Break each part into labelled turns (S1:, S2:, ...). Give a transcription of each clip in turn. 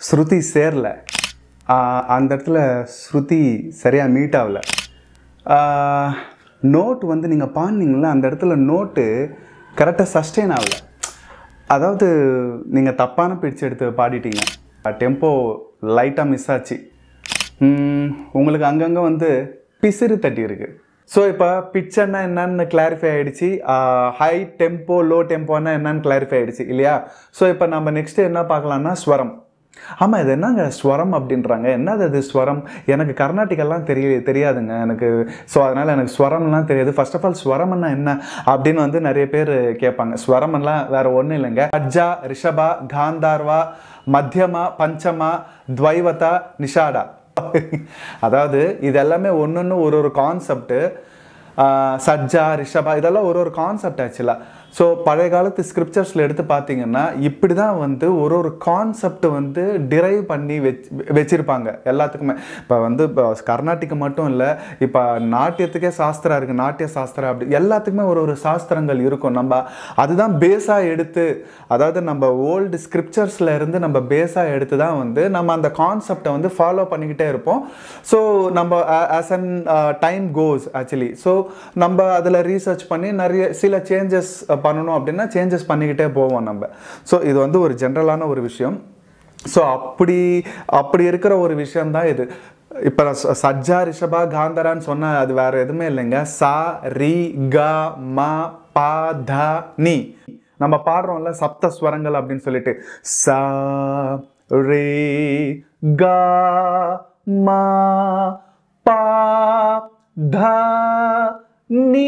S1: ஸ்ருதி சேரல ஆஹ் அந்த இடத்துல ஸ்ருதி சரியாக மீட் ஆகல நோட் வந்து நீங்கள் பாடினீங்களா அந்த இடத்துல நோட்டு கரெக்டாக சஸ்டெயின் ஆகல அதாவது நீங்கள் தப்பான பிட்ச் எடுத்து பாடிட்டீங்க டெம்போ லைட்டாக மிஸ் ஆச்சு ம், உங்களுக்கு அங்கங்கே வந்து பிசிறு தட்டி இருக்கு ஸோ இப்போ பிச்சர்னா என்னன்னு கிளாரிஃபை ஆயிடுச்சு ஹை டெம்போ லோ டெம்போன்னா என்னன்னு கிளாரிஃபை ஆயிடுச்சு இல்லையா ஸோ இப்போ நம்ம நெக்ஸ்ட் என்ன பார்க்கலாம்னா ஸ்வரம் ஆமாம் இது என்னங்க ஸ்வரம் அப்படின்றாங்க என்னது அது ஸ்வரம் எனக்கு கர்நாடிகெல்லாம் தெரிய தெரியாதுங்க எனக்கு ஸோ அதனால் எனக்கு ஸ்வரம்லாம் தெரியாது ஃபர்ஸ்ட் ஆஃப் ஆல் ஸ்வரம்னா என்ன அப்படின்னு வந்து நிறைய பேர் கேட்பாங்க ஸ்வரம்லாம் வேற ஒன்றும் இல்லைங்க அஜ்ஜா ரிஷபா காந்தார்வா மத்தியமா பஞ்சமா துவைவதா நிஷாடா அதாவது இது எல்லாமே ஒன்று ஒரு ஒரு கான்செப்ட்டு சஜ்ஜா ரிஷபா இதெல்லாம் ஒரு ஒரு கான்செப்ட் ஆக்சுவலாக ஸோ பழைய காலத்து ஸ்கிரிப்சர்ஸில் எடுத்து பார்த்தீங்கன்னா இப்படி தான் வந்து ஒரு ஒரு கான்செப்ட் வந்து டிரைவ் பண்ணி வச் வச்சுருப்பாங்க எல்லாத்துக்குமே இப்போ வந்து இப்போ கர்நாடிக்கு மட்டும் இல்லை இப்போ நாட்டியத்துக்கே சாஸ்திரம் இருக்குது நாட்டிய சாஸ்திரம் அப்படி எல்லாத்துக்குமே ஒரு ஒரு சாஸ்திரங்கள் இருக்கும் நம்ம அதுதான் பேஸாக எடுத்து அதாவது நம்ம ஓல்டு ஸ்கிரிப்சர்ஸில் இருந்து நம்ம பேஸாக எடுத்து தான் வந்து நம்ம அந்த கான்செப்டை வந்து ஃபாலோ பண்ணிக்கிட்டே இருப்போம் ஸோ நம்ம as an time goes actually so நம்ம அதில் ரீசர்ச் பண்ணி நிறைய சில சேஞ்சஸ் பண்ணணும் அப்படின்னா சேஞ்சஸ் பண்ணிக்கிட்டே போவோம் நம்ம ஸோ இது வந்து ஒரு ஜென்ரலான ஒரு விஷயம் ஸோ அப்படி அப்படி இருக்கிற ஒரு விஷயம்தான் இது இப்போ சஜ்ஜா ரிஷபா காந்தரான்னு சொன்னால் அது வேற எதுவுமே இல்லைங்க சா ரி க ம பா த நீ நம்ம பாடுறோம்ல சப்த ஸ்வரங்கள் அப்படின்னு சொல்லிட்டு சா ரே க ம பா த நீ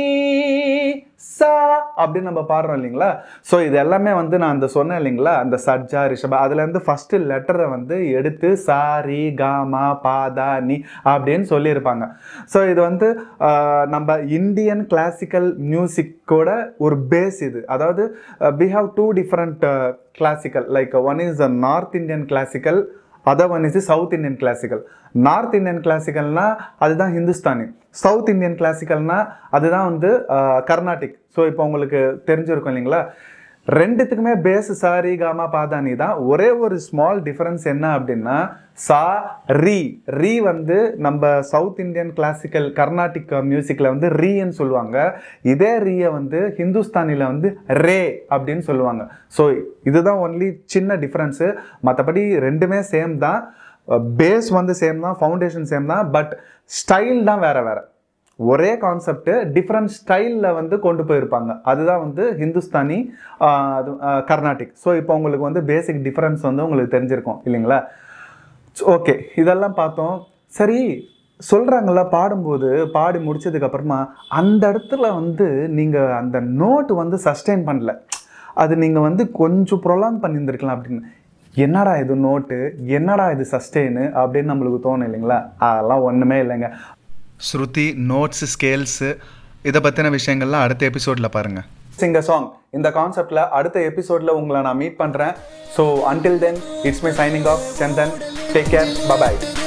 S1: சா அப்படின்னு நம்ம பாடுறோம் இல்லைங்களா ஸோ இது எல்லாமே வந்து நான் அந்த சொன்னேன் இல்லைங்களா அந்த சஜ்ஜா ரிஷபா அதுலேருந்து ஃபஸ்ட்டு லெட்டரை வந்து எடுத்து சா ரி கா மா பா தா நீ அப்படின்னு சொல்லியிருப்பாங்க ஸோ இது வந்து ஆஹ், நம்ம இந்தியன் கிளாசிக்கல் மியூசிக்கோட ஒரு பேஸ் இது அதாவது we have two different classical like one is a North Indian classical other one is South Indian classical North Indian கிளாசிக்கல்னா அதுதான் ஹிந்துஸ்தானி சவுத் இந்தியன் கிளாசிக்கல்னா அதுதான் வந்து ஆஹ், கர்நாடிக் ஸோ இப்போ உங்களுக்கு தெரிஞ்சிருக்கும் இல்லைங்களா ரெண்டுத்துக்குமே பேஸ் சாரி காமா பாதானி தான் ஒரே ஒரு ஸ்மால் டிஃபரன்ஸ் என்ன அப்படின்னா சா ரீ ரீ வந்து நம்ம சவுத் இந்தியன் கிளாசிக்கல் கர்நாடிக் மியூசிக்கில் வந்து ரீன்னு சொல்லுவாங்க இதே ரீயை வந்து ஹிந்துஸ்தானியில் வந்து ரே அப்படின்னு சொல்லுவாங்க ஸோ இதுதான் ஒன்லி சின்ன டிஃப்ரென்ஸு மற்றபடி ரெண்டுமே சேம் தான் பேஸ் வந்து சேம் தான் ஃபவுண்டேஷன் சேம் தான் பட் ஸ்டைல் தான் வேற வேற ஒரே கான்செப்ட் டிஃப்ரெண்ட் ஸ்டைலில் வந்து கொண்டு போயிருப்பாங்க அதுதான் வந்து ஹிந்துஸ்தானி ஆஹ், அது ஆஹ், கர்நாடிக் ஸோ இப்போ உங்களுக்கு வந்து பேசிக் டிஃப்ரென்ஸ் வந்து உங்களுக்கு தெரிஞ்சிருக்கும் இல்லைங்களா ஓகே இதெல்லாம் பார்த்தோம் சரி சொல்கிறாங்கள பாடும்போது பாடி முடிச்சதுக்கு அப்புறமா அந்த இடத்துல வந்து நீங்கள் அந்த நோட் வந்து சஸ்டெயின் பண்ணல அது நீங்கள் வந்து கொஞ்சம் ப்ரொலாங் பண்ணியிருந்திருக்கலாம் அப்படின்னு என்னடா இது நோட்டு என்னடா இது சஸ்டெயின் அப்படின்னு நம்மளுக்கு தோணும் இல்லைங்களா அதெல்லாம் ஒன்றுமே இல்லைங்க ஸ்ருதி நோட்ஸ் ஸ்கேல்ஸு இதை பற்றின விஷயங்கள்லாம் அடுத்த எபிசோடில் பாருங்கள் சிங்க சாங் இந்த கான்செப்டில் அடுத்த எபிசோடில் உங்களை நான் மீட் பண்ணுறேன் so until then it's my signing off Chandan take care bye bye